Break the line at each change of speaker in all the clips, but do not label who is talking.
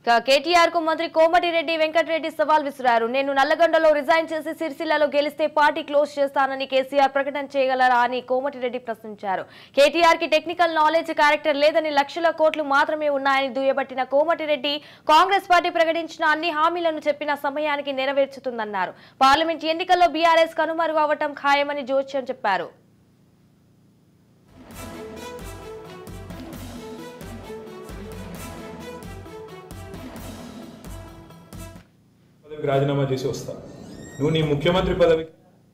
ఇక కేటీఆర్ కు మంత్రి కోమటిరెడ్డి వెంకటరెడ్డి సవాల్ విసిరారు నేను నల్లగొండలో రిజైన్ చేసి సిరిసిల్లలో గెలిస్తే పార్టీ క్లోజ్ చేస్తానని కేసీఆర్ ప్రకటన చేయగలరా అని కోమటిరెడ్డి ప్రశ్నించారు కేటీఆర్ కి టెక్నికల్ నాలెడ్జ్ క్యారెక్టర్ లేదని లక్షల కోట్లు మాత్రమే ఉన్నాయని దుయ్యబట్టిన కోమటిరెడ్డి కాంగ్రెస్ పార్టీ ప్రకటించిన అన్ని హామీలను చెప్పిన సమయానికి నెరవేర్చుతుందన్నారు పార్లమెంట్ ఎన్నికల్లో బీఆర్ఎస్ కనుమరుగు అవ్వటం ఖాయమని జోస్యం చెప్పారు
పదవికి రాజీనామా చేసి వస్తా నువ్వు నీ ముఖ్యమంత్రి పదవికి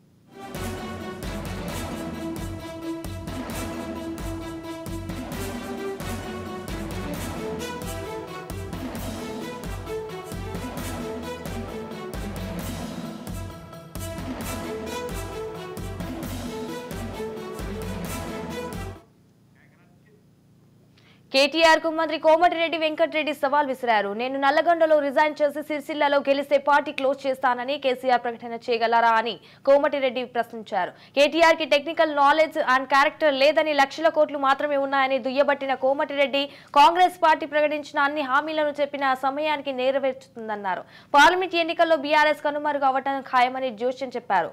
కేటీఆర్ కు మంత్రి కోమటిరెడ్డి వెంకటరెడ్డి సవాల్ విసిరారు నేను నల్లగొండలో రిజైన్ చేసి సిరిసిల్లలో గెలిస్తే పార్టీ క్లోజ్ చేస్తానని కేసీఆర్ ప్రకటన చేయగలరా అని కోమటిరెడ్డి ప్రశ్నించారు కేటీఆర్ కి టెక్నికల్ నాలెడ్జ్ అండ్ క్యారెక్టర్ లేదని లక్షల కోట్లు మాత్రమే ఉన్నాయని దుయ్యబట్టిన కోమటిరెడ్డి కాంగ్రెస్ పార్టీ ప్రకటించిన అన్ని హామీలను చెప్పిన సమయానికి నెరవేర్చుతుందన్నారు పార్లమెంట్ ఎన్నికల్లో బీఆర్ఎస్ కనుమరుగు అవ్వటం ఖాయమని జోస్యం చెప్పారు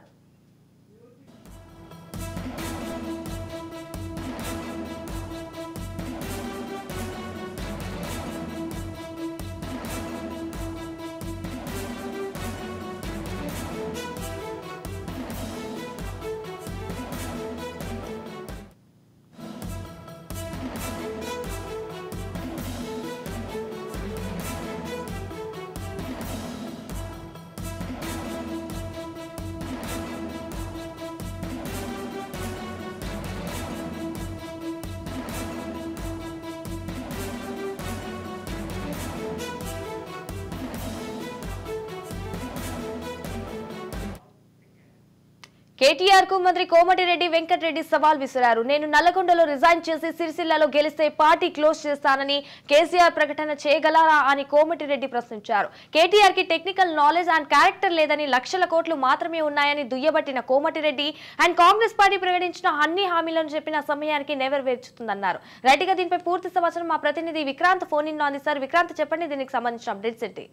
కేటీఆర్ కు మంత్రి కోమటిరెడ్డి వెంకటరెడ్డి సవాల్ విసిరారు నేను నల్లగొండలో రిజైన్ చేసి సిరిసిల్లలో గెలిస్తే పార్టీ క్లోజ్ చేస్తానని కేసీఆర్ ప్రకటన చేయగలరా అని కోమటిరెడ్డి ప్రశ్నించారు కేటీఆర్ కి టెక్నికల్ నాలెడ్జ్ అండ్ క్యారెక్టర్ లేదని లక్షల కోట్లు మాత్రమే ఉన్నాయని దుయ్యబట్టిన కోమటిరెడ్డి అండ్ కాంగ్రెస్ పార్టీ ప్రకటించిన అన్ని హామీలను చెప్పిన సమయానికి నెరవేర్చుతుందన్నారు రైట్గా దీనిపై పూర్తి సమాచారం మా ప్రతినిధి విక్రాంత్ ఫోన్ ఇన్ అందిస్తారు విక్రాంత్ చెప్పండి దీనికి సంబంధించిన అప్డేట్స్ ఏంటి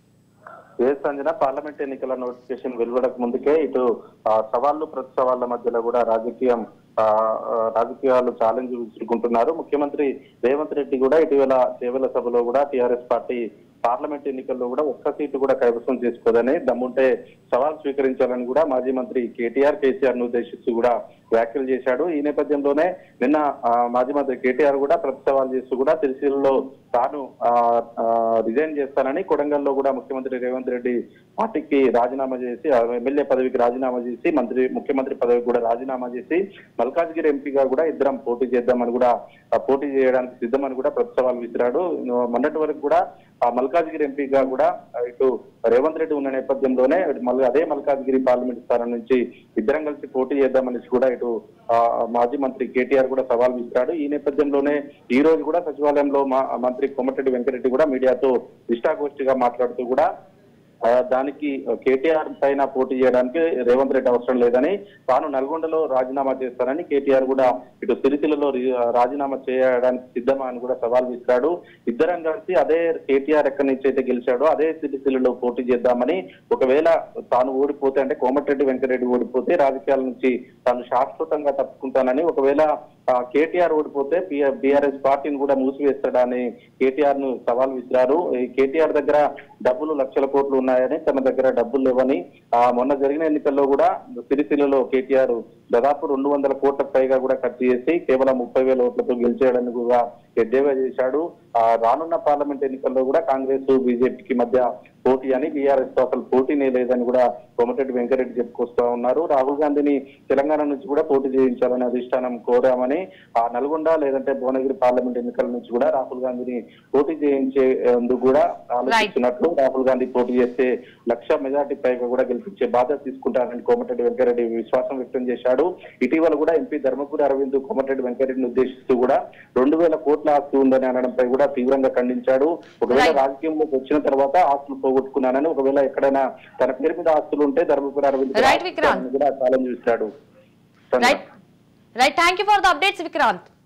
ఏ సంజన పార్లమెంట్ ఎన్నికల నోటిఫికేషన్ వెలువడక ముందుకే ఇటు ఆ, సవాళ్లు ప్రతి సవాళ్ల మధ్యలో కూడా రాజకీయం ఆ, ఆ, రాజకీయాలు ఛాలెంజ్ విసురుకుంటున్నారు ముఖ్యమంత్రి రేవంత్ రెడ్డి కూడా ఇటీవల చేవెల సభలో కూడా టీఆర్ఎస్ పార్టీ పార్లమెంట్ ఎన్నికల్లో కూడా ఒక్క సీటు కూడా కైవసం చేసుకోదని దమ్ముంటే సవాల్ స్వీకరించాలని కూడా మాజీ మంత్రి కేటీఆర్ కేసీఆర్ ను ఉద్దేశిస్తూ కూడా వ్యాఖ్యలు చేశాడు ఈ నేపథ్యంలోనే నిన్న ఆ, మాజీ మంత్రి కేటీఆర్ కూడా ప్రతి సవాల్ చేస్తూ కూడా తిరుచిలో తాను ఆ, ఆ, రిజైన్ చేస్తానని కొడంగల్లో కూడా ముఖ్యమంత్రి రేవంత్ రెడ్డి పార్టీకి రాజీనామా చేసి ఆ, ఎమ్మెల్యే పదవికి రాజీనామా చేసి మంత్రి ముఖ్యమంత్రి పదవికి కూడా రాజీనామా చేసి మల్కాజ్గిరి ఎంపీగా కూడా ఇద్దరం పోటీ చేద్దామని కూడా ఆ, పోటీ చేయడానికి సిద్ధమని కూడా ప్రతి సవాల్ విసిరాడు మొన్నటి వరకు కూడా ఆ మల్కాజ్గిరి ఎంపీగా కూడా ఆ, ఇటు రేవంత్ రెడ్డి ఉన్న నేపథ్యంలోనే మళ్ళీ అదే మల్కాజ్గిరి పార్లమెంట్ స్థానం నుంచి ఇద్దరం కలిసి పోటీ చేద్దామనేసి కూడా ఇటు ఆ, మాజీ మంత్రి కేటీఆర్ కూడా సవాల్ విసిరాడు ఈ నేపథ్యంలోనే ఈ రోజు కూడా సచివాలయంలో మా మంత్రి కోమటిరెడ్డి వెంకరెడ్డి కూడా మీడియాతో ఇష్టాగోష్ఠిగా మాట్లాడుతూ కూడా ఆ, దానికి కేటీఆర్ పైన పోటీ చేయడానికి రేవంత్ రెడ్డి అవసరం లేదని తాను నల్గొండలో రాజీనామా చేస్తానని కేటీఆర్ కూడా ఇటు సిరిసిల్లలో రి- రాజీనామా చేయడానికి సిద్ధమా అని కూడా సవాల్ విసిరాడు ఇద్దరం కలిసి అదే కేటీఆర్ ఎక్కడి నుంచి అయితే గెలిచాడో అదే సిరిసిల్లలో పోటీ చేద్దామని ఒకవేళ తాను ఓడిపోతే అంటే కోమటిరెడ్డి వెంకరెడ్డి ఓడిపోతే రాజకీయాల నుంచి తాను శాశ్వతంగా తప్పుకుంటానని ఒకవేళ ఆ, కేటీఆర్ ఓడిపోతే బీఆర్ఎస్ పార్టీని కూడా మూసివేస్తాడని కేటీఆర్ ను సవాల్ విసిరారు ఈ కేటీఆర్ దగ్గర డబ్బులు లక్షల కోట్లు ఉన్నాయని తన దగ్గర డబ్బులు లేవని ఆ మొన్న జరిగిన ఎన్నికల్లో కూడా సిరిసిల్లలో కేటీఆర్ దాదాపు రెండు వందల కోట్లకు పైగా కూడా ఖర్చు చేసి కేవలం ముప్పై వేల ఓట్లతో గెలిచేయడానికి కూడా ఎద్దేవా చేశాడు ఆ రానున్న పార్లమెంట్ ఎన్నికల్లో కూడా కాంగ్రెస్ బీజేపీకి మధ్య పోటీ అని బీఆర్ఎస్ తో అసలు పోటీనే లేదని కూడా కోమటిరెడ్డి వెంకరెడ్డి చెప్పుకొస్తా ఉన్నారు రాహుల్ గాంధీని తెలంగాణ నుంచి కూడా పోటీ చేయించాలని అధిష్టానం కోరామని ఆ నల్గొండ లేదంటే భువనగిరి పార్లమెంట్ ఎన్నికల నుంచి కూడా రాహుల్ గాంధీని పోటీ చేయించేందుకు కూడా ఆలోచిస్తున్నట్లు రాహుల్ గాంధీ పోటీ చేస్తే లక్ష మెజార్టీ పైగా కూడా గెలిపించే బాధ్యత తీసుకుంటారని కోమటిరెడ్డి వెంకరెడ్డి విశ్వాసం వ్యక్తం చేశాడు ఇటీవల కూడా ఎంపీ ధర్మపురి అరవింద్ కోమటిరెడ్డి వెంకరెడ్డిని ఉద్దేశిస్తూ కూడా రెండు వేల కోట్ల ఆస్తి ఉందని అనడంపై కూడా తీవ్రంగా ఖండించాడు ఒకవేళ
Right.
రాజకీయంలోకి వచ్చిన తర్వాత ఆస్తులు పోగొట్టుకున్నానని ఒకవేళ ఎక్కడైనా తన పేరు మీద ఆస్తులు ఉంటే ధర్మపురి అరవింద్
Right, విక్రాంత్.
కూడా ఛాలెంజ్ ఇస్తాడు
right right thank you for the updates Vikrant